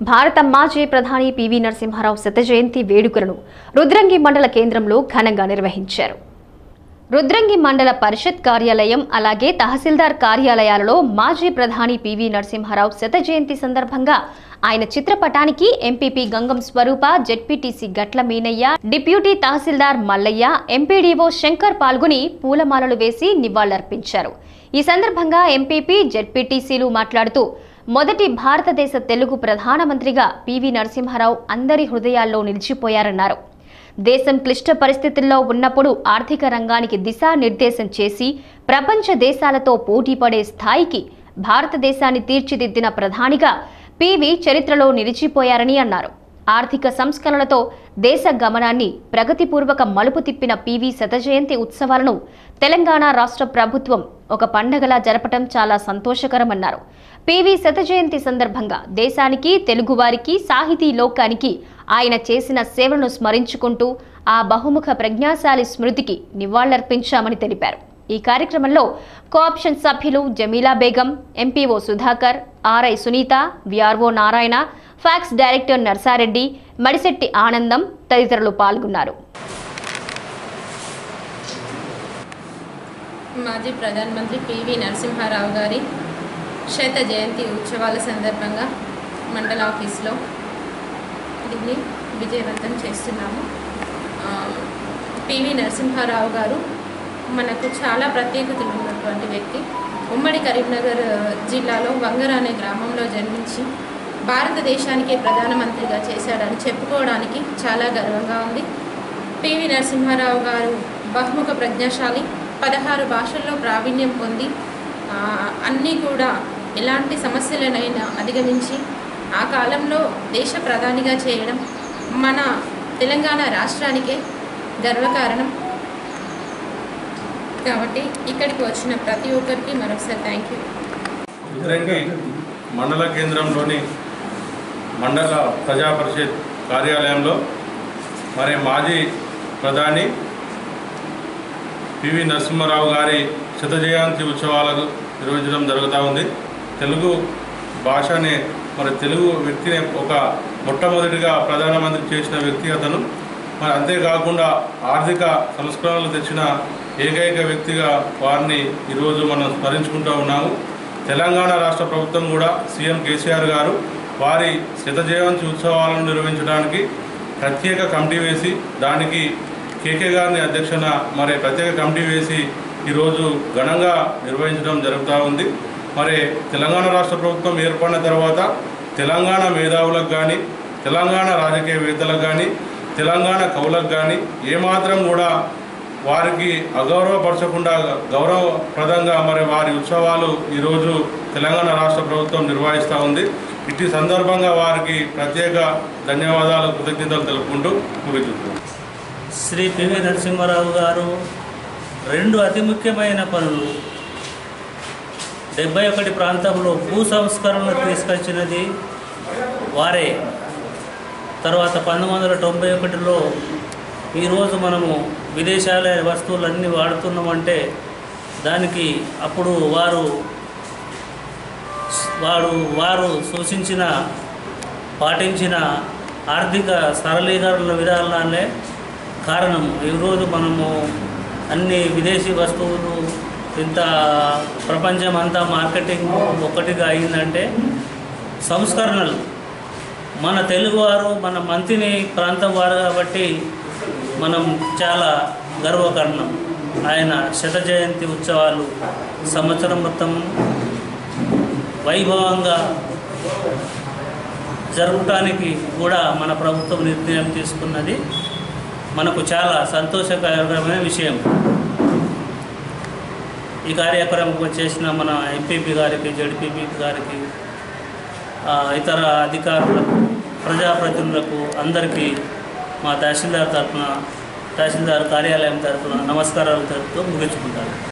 భారత మాజీ ప్రధాని పివి నరసింహారావు శత జయంతి వేడుకలను రుద్రంగి మండల కేంద్రంలో ఘనంగా నిర్వహించారు రుద్రంగి మండల పరిషత్ కార్యాలయం అలాగే తహసీల్దార్ కార్యాలయాలలో మాజీ ప్రధాని పివి నరసింహారావు శత జయంతి సందర్భంగా ఆయన చిత్రపటానికి MPP Gangam Swaroopa ZPTC Gatla Meenaiah deputy tahsildar Mallaiah MPDO Shankar పాల్గొని పూలమాలలు వేసి నివాళులర్పించారు ఈ సందర్భంగా ఎంపీపీ జెడ్పీటీసీలు మాట్లాడుతూ మొదటి భారతదేశ తెలుగు ప్రధానమంత్రిగా పివి నరసింహారావు అందరి హృదయాల్లో నిలిచిపోయారన్నారు దేశం క్లిష్ట పరిస్థితుల్లో ఉన్నప్పుడు ఆర్థిక రంగానికి దిశానిర్దేశం చేసి ప్రపంచ దేశాలతో పోటీపడే స్థాయికి భారతదేశాన్ని తీర్చిదిద్దిన ప్రధానిగా పివి చరిత్రలో నిలిచిపోయారని అన్నారు ఆర్థిక సంస్కరణలతో దేశ గమనాన్ని ప్రగతిపూర్వక మలుపు తిప్పిన పివి శత జయంతి ఉత్సవాలను తెలంగాణ రాష్ట్ర ప్రభుత్వం ఒక పండగలా జరపటం చాలా సంతోషకరమన్నారు పివి శత జయంతి సందర్భంగా దేశానికి తెలుగువారికి సాహితీ లోకానికి ఆయన చేసిన సేవలను స్మరించుకుంటూ ఆ బహుముఖ ప్రజ్ఞాశాలి స్మృతికి నివాళులర్పించామని తెలిపారు ఈ కార్యక్రమంలో కోఆప్షన్ సభ్యులు Jameela Begum MPO Sudhakar RI Sunitha VRO Narayana PACS director Narsareddy Madishetti Anandam తదితరులు పాల్గొన్నారు మాజీ ప్రధానమంత్రి పివి నరసింహారావు గారి శత జయంతి ఉత్సవాల సందర్భంగా మండల ఆఫీస్లో దీన్ని విజయవంతం చేస్తున్నాము ఆ, పివి నరసింహారావు గారు మనకు చాలా ప్రత్యేకతలు ఉన్నటువంటి వ్యక్తి ఉమ్మడి కరీంనగర్ జిల్లాలో వంగర అనే గ్రామంలో జన్మించి భారతదేశానికే ప్రధానమంత్రిగా చేశాడని చెప్పుకోవడానికి చాలా గర్వంగా ఉంది పివి నరసింహారావు గారు బహుముఖ ప్రజ్ఞాశాలి పదహారు భాషల్లో ప్రావీణ్యం పొంది ఆ, అన్నీ కూడా ఎలాంటి సమస్యలనైనా అధిగమించి ఆ కాలంలో దేశ ప్రధానిగా చేయడం మన తెలంగాణ రాష్ట్రానికే గర్వకారణం కాబట్టి ఇక్కడికి వచ్చిన ప్రతి ఒక్కరికి మరొకసారి థ్యాంక్ యూ ఉద్రంగి మండల కేంద్రంలోని మండల ప్రజా పరిషత్ కార్యాలయంలో మరి మాజీ ప్రధాని పివి నరసింహారావు గారి శత జయంతి ఉత్సవాలకు నిర్వహించడం జరుగుతూ ఉంది తెలుగు భాషని మరి తెలుగు వ్యక్తిని ఒక మొట్టమొదటిగా ప్రధానమంత్రి చేసిన వ్యక్తి అతను మరి అంతేకాకుండా ఆర్థిక సంస్కరణలు తెచ్చిన ఏకైక వ్యక్తిగా వారిని ఈరోజు మనం స్మరించుకుంటూ ఉన్నాము తెలంగాణ రాష్ట్ర ప్రభుత్వం కూడా సీఎం కేసీఆర్ గారు వారి శత జయంతి ఉత్సవాలను నిర్వహించడానికి ప్రత్యేక కమిటీ వేసి దానికి కేకే గారిని అధ్యక్షన మరి ప్రత్యేక కమిటీ వేసి ఈరోజు ఘనంగా నిర్వహించడం జరుగుతూ ఉంది మరి తెలంగాణ రాష్ట్ర ప్రభుత్వం ఏర్పడిన తర్వాత తెలంగాణ మేధావులకు కానీ తెలంగాణ రాజకీయవేత్తలకు కానీ తెలంగాణ కవులకు కానీ ఏమాత్రం కూడా వారికి అగౌరవపరచకుండా గౌరవప్రదంగా మరి వారి ఉత్సవాలు ఈరోజు తెలంగాణ రాష్ట్ర ప్రభుత్వం నిర్వహిస్తూ ఉంది ఇట్టి సందర్భంగా వారికి ప్రత్యేక ధన్యవాదాలు కృతజ్ఞతలు తెలుపుకుంటూ ముగిస్తున్నాం శ్రీ పివి నరసింహారావు గారు రెండు అతి ముఖ్యమైన పనులు డెబ్బై ఒకటి ప్రాంతంలో భూ సంస్కరణలు తీసుకొచ్చినది వారే తర్వాత పంతొమ్మిది వందల తొంభై ఒకటిలో ఈరోజు మనము విదేశాల వస్తువులన్నీ వాడుతున్నామంటే దానికి అప్పుడు వారు వారు వారు సూచించిన పాటించిన ఆర్థిక సరళీకరణ విధానాలే కారణం ఈరోజు మనము అన్ని విదేశీ వస్తువులు ఇంత ప్రపంచం అంతా మార్కెటింగ్ ఒకటిగా అయిందంటే సంస్కరణలు మన తెలుగువారు మన మంతిని ప్రాంతం వారు కాబట్టి మనం చాలా గర్వకారణం ఆయన శత జయంతి ఉత్సవాలు సంవత్సరం మొత్తం వైభవంగా జరపడానికి కూడా మన ప్రభుత్వం నిర్ణయం తీసుకున్నది మనకు చాలా సంతోషకరమైన విషయం ఈ కార్యక్రమం చేసిన మన ఎంపీపీ గారికి జడ్పీపీ గారికి ఆ, ఇతర అధికారులకు ప్రజాప్రతినిధులకు అందరికీ మా తహసీల్దార్ తరఫున తహసీల్దార్ కార్యాలయం తరఫున నమస్కారాలు తెలుపుతూ ముగించుకుంటాను